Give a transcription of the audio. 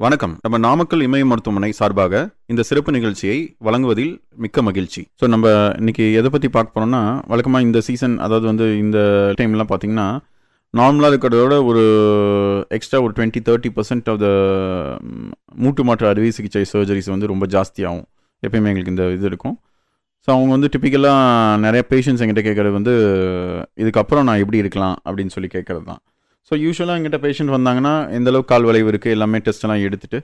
வணக்கம் நம்ம நாமக்கல் இமய மருத்துவமனை சார்பாக இந்த சிறப்பு நிகழ்ச்சியை வழங்குவதில் மிக்க மகிழ்ச்சி ஸோ நம்ம இன்னைக்கு எதை பற்றி பார்க்க போனோம்னா வழக்கமாக இந்த சீசன் அதாவது வந்து இந்த டைம்லாம் பார்த்தீங்கன்னா நார்மலாக இருக்கிறதோட ஒரு எக்ஸ்ட்ரா ஒரு twenty thirty percent off the மூட்டு மாற்று அறுவை சிகிச்சை சர்ஜரிஸ் வந்து ரொம்ப ஜாஸ்தியாகும் எப்பயுமே எங்களுக்கு இந்த இது இருக்கும் ஸோ அவங்க வந்து டிப்பிக்கலாக நிறைய பேஷண்ட்ஸ் எங்கிட்ட கேட்குறது வந்து இதுக்கப்புறம் நான் எப்படி இருக்கலாம் அப்படின்னு சொல்லி கேட்குறது தான் ஸோ யூஸ்வலாக எங்கிட்ட பேஷண்ட் வந்தாங்கன்னா எந்த அளவுக்கு கால் வளைவு இருக்குது எல்லாமே டெஸ்ட் எல்லாம் எடுத்துட்டு